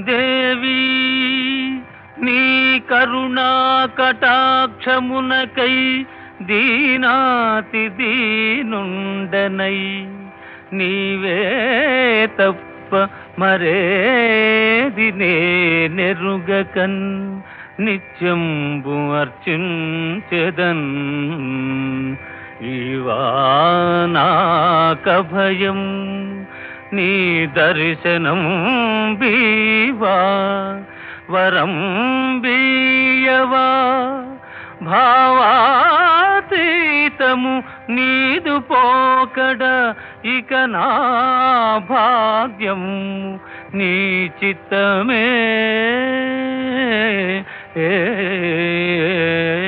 దేవి నీ కరుణా కటాక్షమునకై దీనాతి దీనుండనై నీవే తప్ప మరేది నే నెరుగకన్ నిత్యంబు అర్చించెదన్ ఈవానాక భయం నీ దర్శనం బీవా వరం బీయవా భావాతీతము నీదు పోకడ ఇక నా భాగ్యం నీ చిత్తమే ఏ